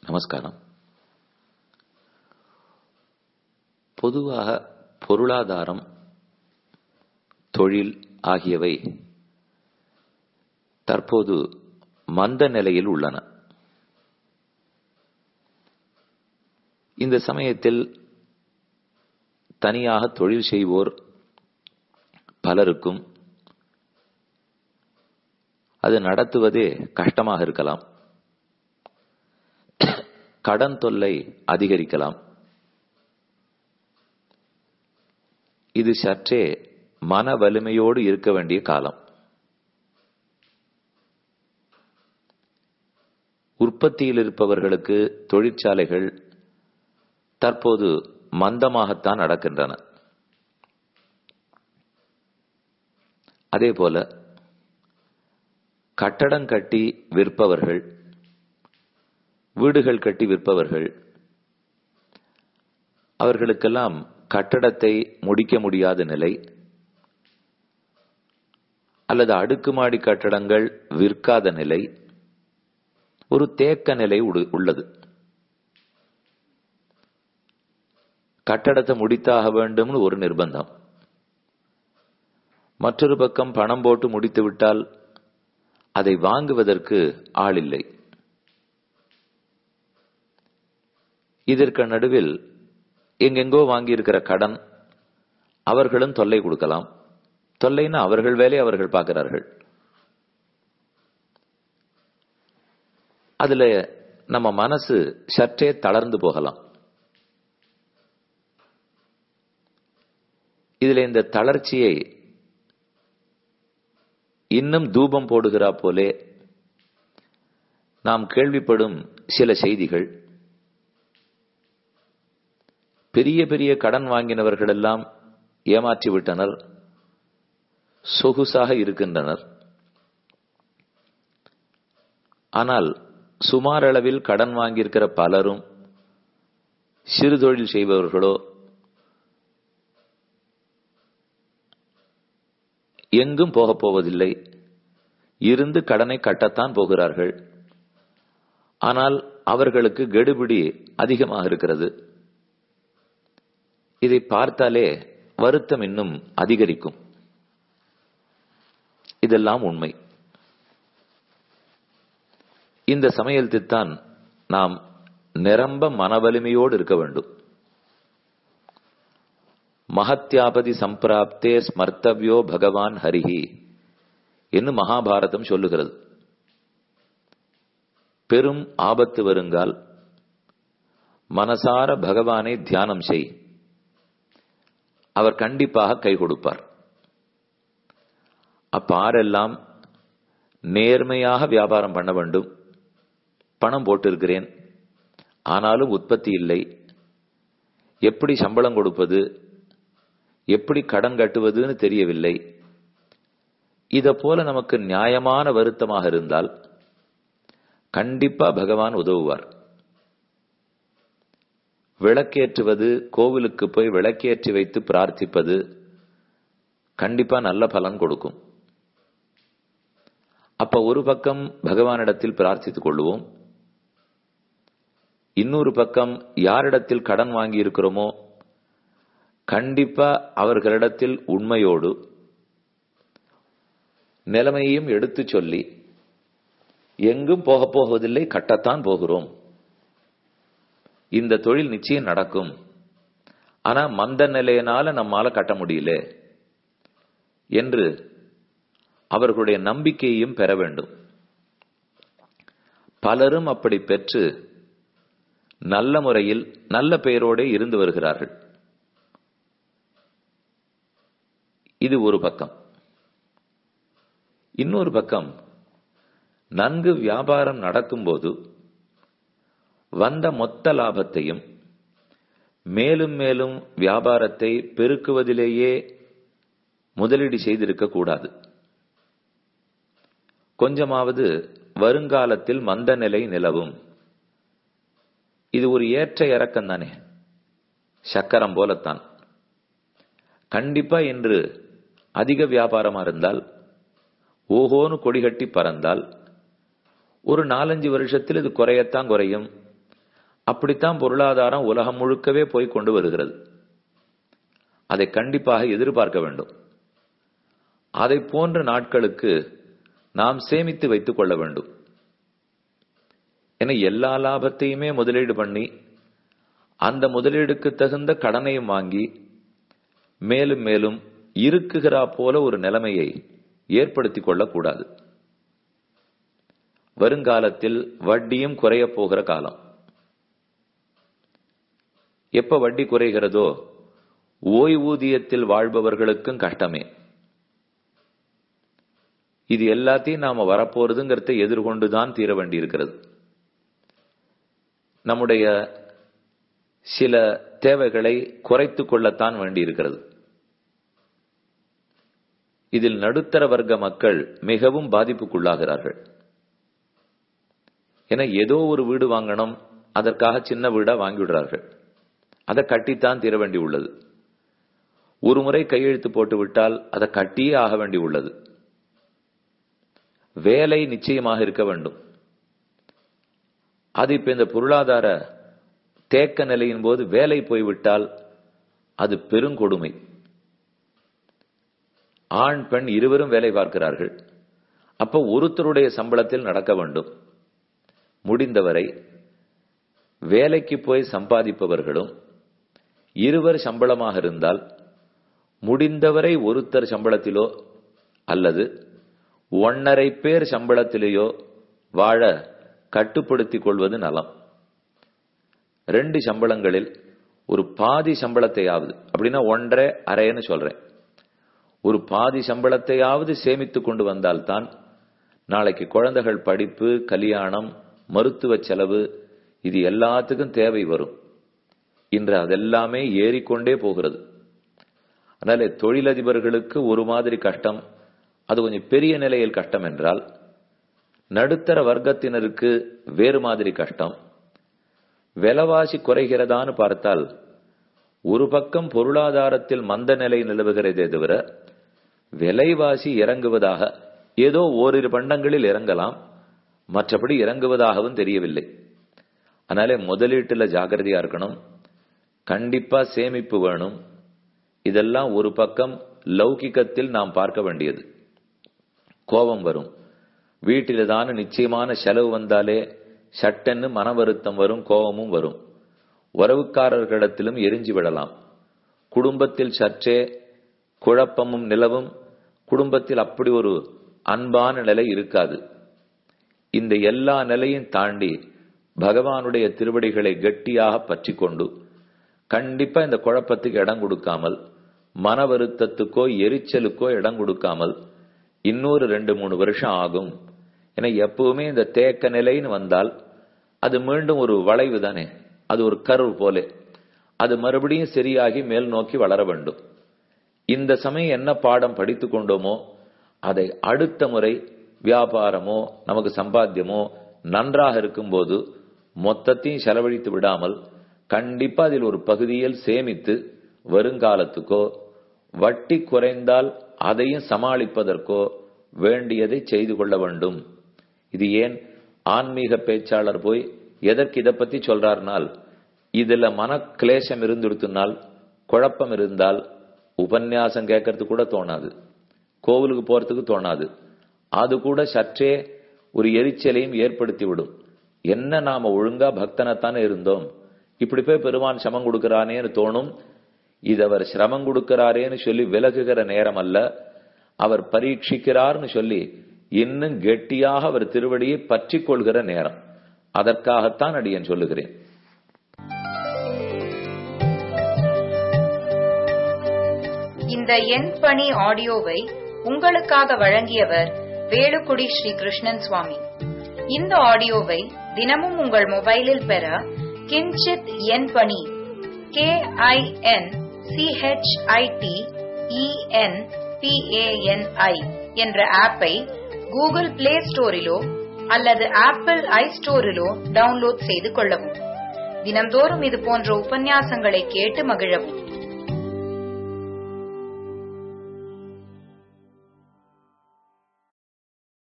நமஸ்காரம் பொதுவாக பொருளாதாரம் தொழில் ஆகியவை தற்போது மந்த நிலையில் உள்ளன இந்த சமயத்தில் தனியாக தொழில் செய்வோர் பலருக்கும் அது நடத்துவதே கஷ்டமாக இருக்கலாம் கடன் தொல்லை அதிகரிக்கலாம் இது சற்றே மன வலிமையோடு இருக்க வேண்டிய காலம் உற்பத்தியில் இருப்பவர்களுக்கு தொழிற்சாலைகள் தற்போது மந்தமாகத்தான் நடக்கின்றன அதே போல கட்டடம் கட்டி விற்பவர்கள் வீடுகள் கட்டி விற்பவர்கள் அவர்களுக்கெல்லாம் கட்டடத்தை முடிக்க முடியாத நிலை அல்லது அடுக்குமாடி கட்டடங்கள் விற்காத நிலை ஒரு தேக்க நிலை உள்ளது கட்டடத்தை முடித்தாக வேண்டும்னு ஒரு நிர்பந்தம் மற்றொரு பக்கம் பணம் போட்டு முடித்து விட்டால் அதை வாங்குவதற்கு ஆள் இல்லை இதற்கு நடுவில் எங்கெங்கோ வாங்கியிருக்கிற கடன் அவர்களும் தொல்லை கொடுக்கலாம் தொல்லைன்னா அவர்கள் வேலை அவர்கள் பார்க்கிறார்கள் அதுல நம்ம மனசு சற்றே தளர்ந்து போகலாம் இதுல இந்த தளர்ச்சியை இன்னும் தூபம் போடுகிறா போலே நாம் கேள்விப்படும் சில செய்திகள் பெரிய பெரிய கடன் வாங்கினவர்கள் எல்லாம் ஏமாற்றி விட்டனர் சொகுசாக இருக்கின்றனர் ஆனால் சுமார் அளவில் கடன் வாங்கியிருக்கிற பலரும் சிறு தொழில் செய்பவர்களோ எங்கும் போகப் போவதில்லை இருந்து கடனை கட்டத்தான் போகிறார்கள் ஆனால் அவர்களுக்கு கெடுபிடி அதிகமாக இருக்கிறது இதை பார்த்தாலே வருத்தம் இன்னும் அதிகரிக்கும் இதெல்லாம் உண்மை இந்த சமயத்தில்தான் நாம் நிரம்ப மனவலிமையோடு இருக்க வேண்டும் மகத்யாபதி சம்பிராப்தே ஸ்மர்த்தவ்யோ பகவான் ஹரிஹி என்று மகாபாரதம் சொல்லுகிறது பெரும் ஆபத்து வருங்கால் மனசார பகவானை தியானம் செய் அவர் கண்டிப்பாக கை கொடுப்பார் அப்பாரெல்லாம் நேர்மையாக வியாபாரம் பண்ண வேண்டும் பணம் போட்டிருக்கிறேன் ஆனாலும் உற்பத்தி இல்லை எப்படி சம்பளம் கொடுப்பது எப்படி கடன் கட்டுவதுன்னு தெரியவில்லை இத போல நமக்கு நியாயமான வருத்தமாக இருந்தால் கண்டிப்பா பகவான் உதவுவார் விளக்கேற்றுவது கோவிலுக்கு போய் விளக்கேற்றி வைத்து பிரார்த்திப்பது கண்டிப்பா நல்ல பலன் கொடுக்கும் அப்ப ஒரு பக்கம் பகவானிடத்தில் பிரார்த்தித்துக் கொள்வோம் இன்னொரு பக்கம் யாரிடத்தில் கடன் வாங்கி இருக்கிறோமோ கண்டிப்பா அவர்களிடத்தில் உண்மையோடு நிலைமையையும் எடுத்து சொல்லி எங்கும் போக போவதில்லை கட்டத்தான் போகிறோம் இந்த தொழில் நிச்சயம் நடக்கும் ஆனா மந்த நிலையினால நம்மால கட்ட முடியல என்று அவர்களுடைய நம்பிக்கையையும் பெற வேண்டும் பலரும் அப்படி பெற்று நல்ல முறையில் நல்ல பெயரோடு இருந்து வருகிறார்கள் இது ஒரு பக்கம் இன்னொரு பக்கம் நன்கு வியாபாரம் நடக்கும்போது வந்த மொத்த லாபத்தையும் மேலும் மேலும் வியாபாரத்தை பெருக்குவதிலேயே முதலீடு செய்திருக்க கூடாது கொஞ்சமாவது வருங்காலத்தில் மந்த நிலை நிலவும் இது ஒரு ஏற்ற இறக்கம் தானே சக்கரம் போலத்தான் கண்டிப்பா என்று அதிக வியாபாரமா இருந்தால் ஓஹோன்னு கொடி கட்டி பறந்தால் ஒரு நாலஞ்சு வருஷத்தில் இது குறையத்தான் குறையும் அப்படித்தான் பொருளாதாரம் உலகம் முழுக்கவே போய் கொண்டு வருகிறது அதை கண்டிப்பாக எதிர்பார்க்க வேண்டும் அதை போன்ற நாட்களுக்கு நாம் சேமித்து வைத்துக் கொள்ள வேண்டும் என எல்லா லாபத்தையுமே முதலீடு பண்ணி அந்த முதலீடுக்கு தகுந்த கடனையும் வாங்கி மேலும் மேலும் இருக்குகிறா போல ஒரு நிலைமையை ஏற்படுத்திக் கொள்ளக்கூடாது வருங்காலத்தில் வட்டியும் குறைய போகிற காலம் எப்ப வட்டி குறைகிறதோ ஓய்வூதியத்தில் வாழ்பவர்களுக்கும் கஷ்டமே இது எல்லாத்தையும் நாம வரப்போறதுங்கிறத எதிர்கொண்டுதான் தீர வேண்டியிருக்கிறது நம்முடைய சில தேவைகளை குறைத்துக் கொள்ளத்தான் வேண்டியிருக்கிறது இதில் நடுத்தர வர்க்க மக்கள் மிகவும் பாதிப்புக்குள்ளாகிறார்கள் என ஏதோ ஒரு வீடு வாங்கணும் அதற்காக சின்ன வீடா வாங்கிவிடுறார்கள் அதை கட்டித்தான் தீர வேண்டி உள்ளது ஒரு முறை கையெழுத்து போட்டு விட்டால் அதை கட்டியே ஆக வேண்டி உள்ளது வேலை நிச்சயமாக இருக்க வேண்டும் அது இப்ப இந்த பொருளாதார தேக்க நிலையின் போது வேலை போய்விட்டால் அது பெருங்கொடுமை ஆண் பெண் இருவரும் வேலை பார்க்கிறார்கள் அப்ப ஒருத்தருடைய சம்பளத்தில் நடக்க வேண்டும் முடிந்தவரை வேலைக்கு போய் சம்பாதிப்பவர்களும் இருவர் சம்பளமாக இருந்தால் முடிந்தவரை ஒருத்தர் சம்பளத்திலோ அல்லது ஒன்னரை பேர் சம்பளத்திலேயோ வாழ கட்டுப்படுத்திக் கொள்வது நலம் ரெண்டு சம்பளங்களில் ஒரு பாதி சம்பளத்தையாவது அப்படின்னா ஒன்றரை அரைன்னு சொல்றேன் ஒரு பாதி சம்பளத்தையாவது சேமித்து கொண்டு வந்தால்தான் நாளைக்கு குழந்தைகள் படிப்பு கல்யாணம் மருத்துவ செலவு இது எல்லாத்துக்கும் தேவை வரும் இன்று அதெல்லாமே ஏறிக்கொண்டே போகிறது அதனால தொழிலதிபர்களுக்கு ஒரு மாதிரி கஷ்டம் அது கொஞ்சம் பெரிய நிலையில் கஷ்டம் என்றால் நடுத்தர வர்க்கத்தினருக்கு வேறு மாதிரி கஷ்டம் விலைவாசி குறைகிறதான்னு பார்த்தால் ஒரு பக்கம் பொருளாதாரத்தில் மந்த நிலை நிலவுகிறதே தவிர விலைவாசி இறங்குவதாக ஏதோ ஓரிரு பண்டங்களில் இறங்கலாம் மற்றபடி இறங்குவதாகவும் தெரியவில்லை அதனால முதலீட்டுல ஜாகிரதையா இருக்கணும் கண்டிப்பா சேமிப்பு வேணும் இதெல்லாம் ஒரு பக்கம் லௌகிக்கத்தில் நாம் பார்க்க வேண்டியது கோபம் வரும் வீட்டில தானே நிச்சயமான செலவு வந்தாலே சட்டென்னு மன வருத்தம் வரும் கோபமும் வரும் உறவுக்காரர்களிடத்திலும் எரிஞ்சு விடலாம் குடும்பத்தில் சற்றே குழப்பமும் நிலவும் குடும்பத்தில் அப்படி ஒரு அன்பான நிலை இருக்காது இந்த எல்லா நிலையும் தாண்டி பகவானுடைய திருவடிகளை கெட்டியாக பற்றி கொண்டு கண்டிப்பா இந்த குழப்பத்துக்கு இடம் கொடுக்காமல் மன வருத்தத்துக்கோ எரிச்சலுக்கோ இடம் கொடுக்காமல் இன்னொரு ரெண்டு மூணு வருஷம் ஆகும் ஏன்னா எப்பவுமே இந்த தேக்க நிலைன்னு வந்தால் அது மீண்டும் ஒரு வளைவு தானே அது ஒரு கருவு போல அது மறுபடியும் சரியாகி மேல் நோக்கி வளர வேண்டும் இந்த சமயம் என்ன பாடம் படித்து கொண்டோமோ அதை அடுத்த முறை வியாபாரமோ நமக்கு சம்பாத்தியமோ நன்றாக இருக்கும்போது மொத்தத்தையும் செலவழித்து விடாமல் கண்டிப்பா அதில் ஒரு பகுதியில் சேமித்து வருங்காலத்துக்கோ வட்டி குறைந்தால் அதையும் சமாளிப்பதற்கோ வேண்டியதை செய்து கொள்ள வேண்டும் இது ஏன் ஆன்மீக பேச்சாளர் போய் எதற்கு இதை பத்தி சொல்றாருனால் இதுல மன கிளேசம் இருந்துடுத்துனால் குழப்பம் இருந்தால் உபன்யாசம் கேட்கறது கூட தோணாது கோவிலுக்கு போறதுக்கு தோணாது அது கூட சற்றே ஒரு எரிச்சலையும் ஏற்படுத்தி விடும் என்ன நாம ஒழுங்கா பக்தனைத்தானே இருந்தோம் இப்படி போய் பெருமான் சிரமம் கொடுக்கிறானேன்னு தோணும் இது அவர் சிரமம் கொடுக்கிறாரேன்னு சொல்லி விலகுகிற நேரம் அல்ல அவர் பரீட்சிக்கிறார்னு சொல்லி இன்னும் கெட்டியாக அவர் திருவடியை பற்றி கொள்கிற நேரம் அதற்காகத்தான் அடியன் சொல்லுகிறேன் இந்த எண் பணி ஆடியோவை உங்களுக்காக வழங்கியவர் வேலுக்குடி ஸ்ரீ கிருஷ்ணன் சுவாமி இந்த ஆடியோவை தினமும் உங்கள் மொபைலில் பெற கிஞ்சித் எண் பணி கே ஐ என் சிஹெச்ஐடி இஎன் பிஏஎன்ஐ என்ற ஆப்பை கூகுள் பிளே ஸ்டோரிலோ அல்லது ஆப்பிள் ஐ ஸ்டோரிலோ டவுன்லோட் செய்து கொள்ளவும் தினம்தோறும் இது போன்ற உபன்யாசங்களை கேட்டு மகிழவும்